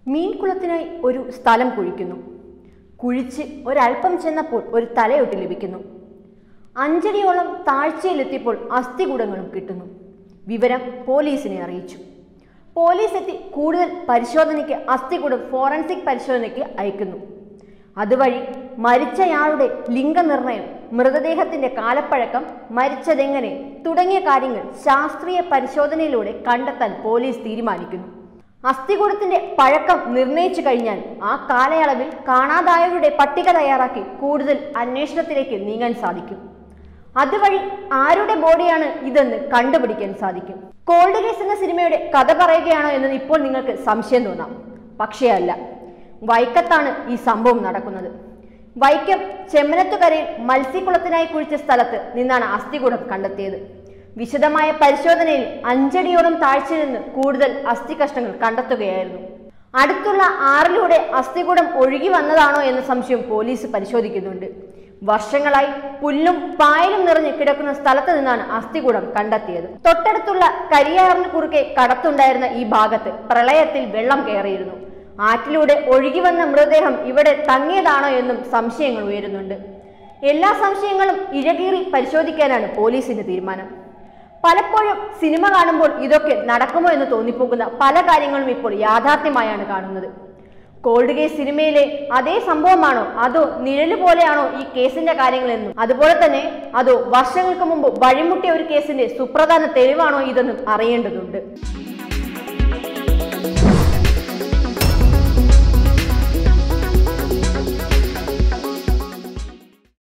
മീൻകുളത്തിനായി ഒരു സ്ഥലം കുഴിക്കുന്നു കുഴിച്ച് ഒരല്പം ചെന്നപ്പോൾ ഒരു തലയൊട്ട് ലഭിക്കുന്നു അഞ്ചടിയോളം താഴ്ചയിലെത്തിയപ്പോൾ അസ്ഥികൂടങ്ങളും കിട്ടുന്നു വിവരം പോലീസിനെ അറിയിച്ചു പോലീസ് എത്തി കൂടുതൽ പരിശോധനയ്ക്ക് അസ്ഥികൂടം ഫോറൻസിക് പരിശോധനയ്ക്ക് അയക്കുന്നു അതുവഴി മരിച്ചയാളുടെ ലിംഗനിർണയം മൃതദേഹത്തിന്റെ കാലപ്പഴക്കം മരിച്ചതെങ്ങനെ തുടങ്ങിയ കാര്യങ്ങൾ ശാസ്ത്രീയ പരിശോധനയിലൂടെ കണ്ടെത്താൻ പോലീസ് തീരുമാനിക്കുന്നു അസ്ഥികൂടത്തിന്റെ പഴക്കം നിർണയിച്ചു കഴിഞ്ഞാൽ ആ കാലയളവിൽ കാണാതായവരുടെ പട്ടിക തയ്യാറാക്കി കൂടുതൽ അന്വേഷണത്തിലേക്ക് നീങ്ങാൻ സാധിക്കും അതുവഴി ആരുടെ ബോഡിയാണ് ഇതെന്ന് കണ്ടുപിടിക്കാൻ സാധിക്കും കോൾഡ് കേസ് എന്ന സിനിമയുടെ കഥ പറയുകയാണോ എന്ന് ഇപ്പോൾ നിങ്ങൾക്ക് സംശയം തോന്നാം പക്ഷേ അല്ല വൈക്കത്താണ് ഈ സംഭവം നടക്കുന്നത് വൈക്കം ചെമ്മനത്തുകരയിൽ മത്സ്യക്കുളത്തിനായി കുഴിച്ച സ്ഥലത്ത് നിന്നാണ് അസ്ഥികൂടം കണ്ടെത്തിയത് വിശദമായ പരിശോധനയിൽ അഞ്ചടിയോളം താഴ്ച നിന്ന് കൂടുതൽ അസ്ഥി കഷ്ണങ്ങൾ കണ്ടെത്തുകയായിരുന്നു അടുത്തുള്ള ആറിലൂടെ അസ്ഥികൂടം ഒഴുകി വന്നതാണോ എന്ന സംശയം പോലീസ് പരിശോധിക്കുന്നുണ്ട് വർഷങ്ങളായി പുല്ലും പായലും നിറഞ്ഞ് കിടക്കുന്ന സ്ഥലത്ത് നിന്നാണ് അസ്ഥികൂടം കണ്ടെത്തിയത് തൊട്ടടുത്തുള്ള കരിയാറിന് കുറുകെ കടത്തുണ്ടായിരുന്ന ഈ ഭാഗത്ത് പ്രളയത്തിൽ വെള്ളം കയറിയിരുന്നു ആറ്റിലൂടെ ഒഴുകി വന്ന മൃതദേഹം ഇവിടെ തങ്ങിയതാണോ എന്നും സംശയങ്ങൾ ഉയരുന്നുണ്ട് എല്ലാ സംശയങ്ങളും ഇഴകീറി പരിശോധിക്കാനാണ് പോലീസിന്റെ തീരുമാനം പലപ്പോഴും സിനിമ കാണുമ്പോൾ ഇതൊക്കെ നടക്കുമോ എന്ന് തോന്നിപ്പോകുന്ന പല കാര്യങ്ങളും ഇപ്പോൾ യാഥാർത്ഥ്യമായാണ് കാണുന്നത് കോൾഡ് കേസ് സിനിമയിലെ അതേ സംഭവമാണോ അതോ നിഴല് പോലെയാണോ ഈ കേസിന്റെ കാര്യങ്ങളെന്നും അതുപോലെ തന്നെ അതോ വർഷങ്ങൾക്ക് മുമ്പ് വഴിമുട്ടിയ ഒരു കേസിന്റെ സുപ്രധാന തെളിവാണോ ഇതെന്നും അറിയേണ്ടതുണ്ട്